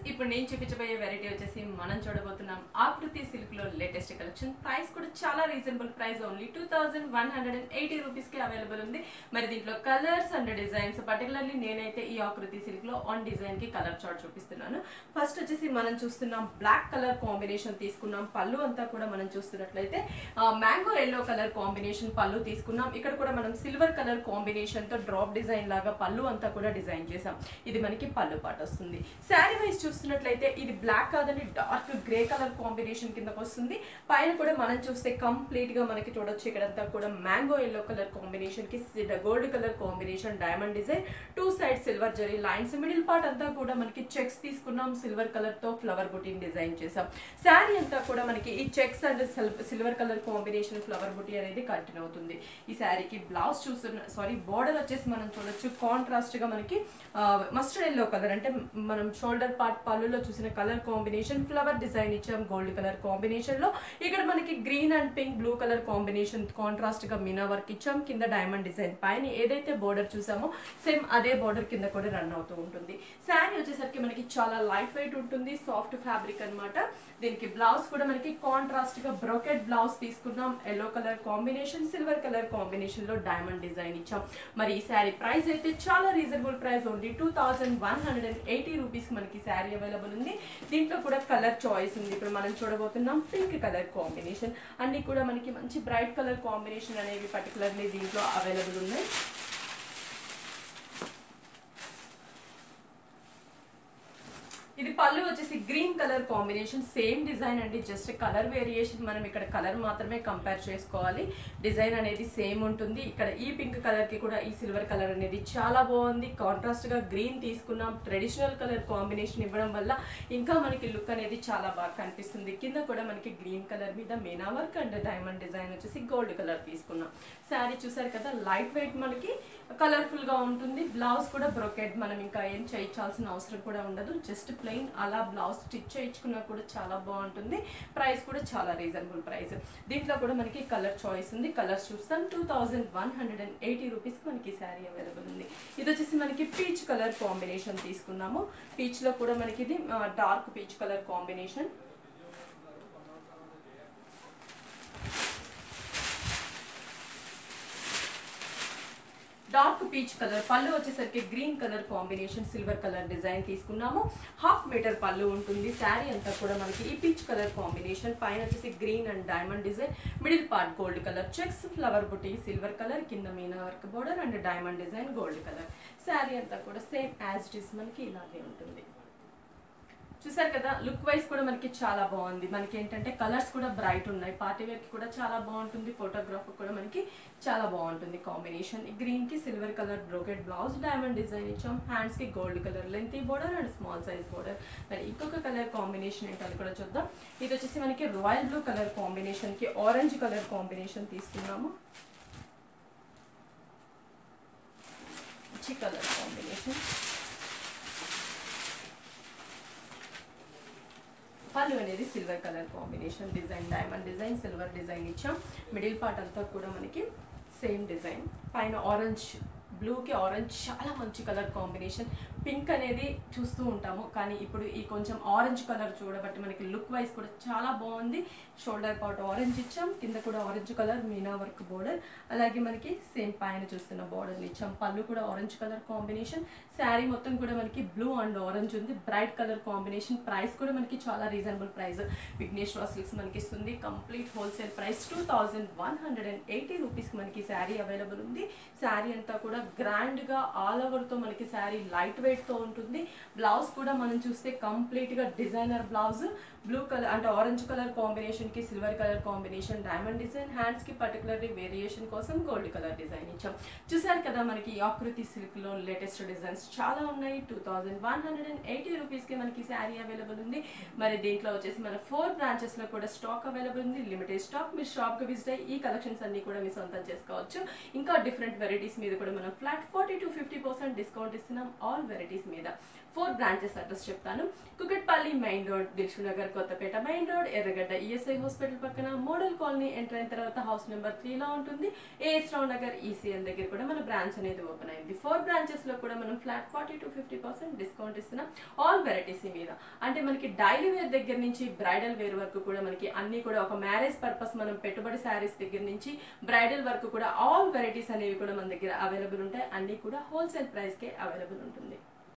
ఇప్పుడు నేను చూపించబోయే వెరైటీ వచ్చేసి మనం చూడబోతున్నాం ఆకృతి సిల్క్ లో లేటెస్ట్ కలెక్షన్ ప్రైస్ కూడా చాలా reasonable price only two thousand one hundred and eighty rupees కి అవైలబుల్ ఉంది మరి దీంట్లో కలర్స్ అండ్ డిజైన్స్ పర్టికులర్లీ నేనైతే ఈ ఆకృతి సిల్క్ లో ఆన్ డిజైన్ కి కలర్ చార్ట్ చూపిస్తున్నాను ఫస్ట్ వచ్చేసి మనం చూస్తున్నాం బ్లాక్ కలర్ కాంబినేషన్ తీసుకున్నాం పళ్ళు అంతా కూడా మనం చూస్తున్నట్లయితే మ్యాంగో ఎల్లో కలర్ కాంబినేషన్ పళ్ళు తీసుకున్నాం ఇక్కడ కూడా మనం సిల్వర్ కలర్ కాంబినేషన్ తో డ్రాప్ డిజైన్ లాగా పళ్ళు అంతా కూడా డిజైన్ చేసాం ఇది మనకి పళ్ళు పాట వస్తుంది శారీ వైజ్ చూస్తున్నట్లయితే ఇది బ్లాక్ కాదని డార్క్ గ్రే కలర్ కాంబినేషన్ కిందకు వస్తుంది పైన కూడా మనం చూస్తే కంప్లీట్ గా మనకి చూడొచ్చు ఇక్కడంతా కూడా మ్యాంగో ఎల్లో కలర్ కాంబినేషన్ కి gold colour combination diamond design two side silver zari lines middle part అంతా కూడా మనకి చెక్స్ తీసుకున్నాం సిల్వర్ కలర్ తో ఫ్లవర్ బుటీని డిజైన్ చేసాం శారీ అంతా కూడా మనకి ఈ checks and silver colour combination flower buti అనేది కంటిన్యూ అవుతుంది ఈ శారీకి బ్లౌజ్ చూస్తున్న సారీ బార్డర్ వచ్చేసి మనం చూడొచ్చు కాంట్రాస్ట్ గా మనకి మస్టర్డ్ ఎల్లో కలర్ అంటే మనం షోల్డర్ పార్ట్ పళ్ళులో చూసిన కలర్ కాంబినేషన్ ఫ్లవర్ డిజైన్ ఇచ్చాం గోల్డ్ కలర్ కాంబినేషన్ లో ఇక్కడ మనకి green and pink blue colour combination contrast గా మీనా వర్క్ ఇచ్చాం కింద డైమండ్ డిజైన్ పైన ఏదైతే బోర్డర్ చూసామో సేమ్ అదే బోర్డర్ కింద కూడా రన్ అవుతూ ఉంటుంది శారీ వచ్చేసరికి మనకి చాలా లైట్ వెయిట్ ఉంటుంది సాఫ్ట్ ఫ్యాబ్రిక్ అన్నమాట దీనికి బ్లౌజ్ కూడా మనకి కాంట్రాస్ట్ గా బ్రోకెట్ బ్లౌజ్ తీసుకున్నాం yellow colour combination silver colour combination లో డైమండ్ డిజైన్ ఇచ్చాం మరి ఈ శారీ ప్రైస్ అయితే చాలా reasonable price only two thousand one hundred and eighty rupees మనకి శారీ అవైలబుల్ ఉంది దీంట్లో కూడా కలర్ చాయిస్ ఉంది ఇప్పుడు మనం చూడబోతున్నాం పింక్ కలర్ కాంబినేషన్ అన్ని కూడా మనకి మంచి బ్రైట్ కలర్ కాంబినేషన్ అనేవి పర్టికులర్లీ దీంట్లో అవైలబుల్ ఉన్నాయి ఇది పళ్ళు వచ్చేసి green colour combination same design అండి జస్ట్ కలర్ వేరియేషన్ మనం ఇక్కడ కలర్ మాత్రమే కంపేర్ చేసుకోవాలి డిజైన్ అనేది సేమ్ ఉంటుంది ఇక్కడ ఈ పింక్ కలర్ కి కూడా ఈ సిల్వర్ కలర్ అనేది చాలా బాగుంది కాంట్రాస్ట్ గా గ్రీన్ తీసుకున్నాం ట్రెడిషనల్ కలర్ కాంబినేషన్ ఇవ్వడం వల్ల ఇంకా మనకి లుక్ అనేది చాలా బాగా కనిపిస్తుంది కింద కూడా మనకి గ్రీన్ కలర్ మీద meena work and diamond design వచ్చేసి గోల్డ్ కలర్ తీసుకున్నాం శారీ చూసారు కదా లైట్ వెయిట్ మనకి కలర్ఫుల్ గా ఉంటుంది బ్లౌజ్ కూడా బ్రొకెట్ మనం ఇంకా ఏం చేయించాల్సిన అవసరం కూడా ఉండదు జస్ట్ ప్లెయిన్ అలా బ్లౌజ్ స్టిచ్ చేయించుకున్నా కూడా చాలా బాగుంటుంది ప్రైస్ కూడా చాలా రీజనబుల్ ప్రైస్ దీంట్లో కూడా మనకి కలర్ చాయిస్ ఉంది కలర్స్ చూస్తాం two thousand one hundred and eighty రూపీస్కి మనకి శారీ అవైలబుల్ ఉంది ఇది వచ్చేసి మనకి పీచ్ కలర్ కాంబినేషన్ తీసుకున్నాము పీచ్లో కూడా మనకి ఇది dark peach colour combination dark peach colour పళ్ళు వచ్చేసరికి green colour combination silver colour design తీసుకున్నాము హాఫ్ మీటర్ పళ్ళు ఉంటుంది శారీ అంతా కూడా మనకి ఈ పీచ్ కలర్ కాంబినేషన్ పైన వచ్చేసి green and diamond design middle part gold colour checks flower buti silver colour కింద meena work border and diamond design gold colour saree అంతా కూడా సేమ్ యాజ్ ఇట్ ఇస్ మనకి ఇలాగే ఉంటుంది చూసారు కదా లుక్ వైజ్ కూడా మనకి చాలా బాగుంది మనకి ఏంటంటే కలర్స్ కూడా బ్రైట్ ఉన్నాయి పార్టీ వేర్ కి కూడా చాలా బాగుంటుంది ఫోటోగ్రాఫ్ కూడా మనకి చాలా బాగుంటుంది కాంబినేషన్ గ్రీన్ కి silver colour brocade blouse diamond design ఇచ్చాం హ్యాండ్స్ కి gold colour length border and small size border మరి ఇంకొక కలర్ కాంబినేషన్ ఏంటో అది కూడా చూద్దాం ఇది వచ్చేసి మనకి రాయల్ బ్లూ కలర్ కాంబినేషన్ కి ఆరెంజ్ కలర్ కాంబినేషన్ తీసుకున్నాము మంచి కలర్ కాంబినేషన్ పళ్ళు అనేది silver colour combination design diamond design silver design ఇచ్చాం మిడిల్ పార్ట్ అంతా కూడా మనకి సేమ్ డిజైన్ పైన ఆరెంజ్ బ్లూకి ఆరెంజ్ చాలా మంచి కలర్ కాంబినేషన్ పింక్ అనేది చూస్తూ ఉంటాము కానీ ఇప్పుడు ఈ కొంచెం ఆరెంజ్ కలర్ చూడబట్టి మనకి లుక్ వైజ్ కూడా చాలా బాగుంది షోల్డర్ పార్ట్ ఆరెంజ్ ఇచ్చాం కింద కూడా orange colour meena work border అలాగే మనకి సేమ్ పైన చూస్తున్న బోర్డర్ ఇచ్చాం పళ్ళు కూడా ఆరెంజ్ కలర్ కాంబినేషన్ శారీ మొత్తం కూడా మనకి బ్లూ అండ్ ఆరెంజ్ ఉంది బ్రైట్ కలర్ కాంబినేషన్ ప్రైస్ కూడా మనకి చాలా రీజనబుల్ ప్రైస్ విఘ్నేశ్వర సిల్క్స్ మనకి ఇస్తుంది complete wholesale price two thousand one hundred and eighty రూపీస్కి మనకి శారీ అవైలబుల్ ఉంది శారీ అంతా కూడా గ్రాండ్గా ఆల్ ఓవర్తో మనకి శారీ లైట్ వెయిట్తో ఉంటుంది బ్లౌజ్ కూడా మనం చూస్తే కంప్లీట్గా డిజైనర్ బ్లౌజ్ బ్లూ కలర్ అంటే ఆరెంజ్ కలర్ కాంబినేషన్కి silver colour combination diamond design హ్యాండ్స్కి పర్టికులర్లీ వేరియేషన్ కోసం గోల్డ్ కలర్ డిజైన్ ఇచ్చాం చూసారు కదా మనకి ఈ ఆకృతి సిల్క్లో లేటెస్ట్ డిజైన్స్ చాలా ఉన్నాయి two thousand one hundred and eighty రూపీస్కి మనకి శారీ అవైలబుల్ ఉంది మరి దీంట్లో వచ్చేసి మన ఫోర్ బ్రాంచెస్లో కూడా స్టాక్ అవైలబుల్ ఉంది లిమిటెడ్ స్టాక్ మీరు షాప్కి విజిట్ అయ్యి ఈ కలెక్షన్స్ అన్ని కూడా మీ సొంతం చేసుకోవచ్చు ఇంకా డిఫరెంట్ వెరైటీస్ మీద కూడా మనం flat forty to fifty percent discount ఇస్తున్నాం ఆల్ వెరైటీ వెరైటీస్ మీద ఫోర్ బ్రాంచెస్ అడ్రస్ చెప్తాను Kukatpally main road Dilsukhnagar Kothapet main road Erragadda ESI hospital పక్కన మోడల్ కాలనీ ఎంటర్ అయిన తర్వాత హౌస్ నెంబర్ త్రీలో ఉంటుంది ఏఎస్ రావు నగర్ ఈసీఎన్ దగ్గర కూడా మన బ్రాంచ్ అనేది ఓపెన్ అయింది ఫోర్ బ్రాంచెస్ లో కూడా మనం flat forty to fifty percent discount ఇస్తున్నాం ఆల్ వెరైటీస్ మీద అంటే మనకి డైలీ వేర్ దగ్గర నుంచి బ్రైడల్ వేర్ వరకు కూడా మనకి అన్ని కూడా ఒక మ్యారేజ్ పర్పస్ మనం పెట్టుబడి శారీస్ దగ్గర నుంచి బ్రైడల్ వరకు కూడా ఆల్ వెరైటీస్ అనేవి కూడా మన దగ్గర అవైలబుల్ ఉంటాయి అన్ని కూడా హోల్సేల్ ప్రైస్ కే అవైలబుల్ ఉంటుంది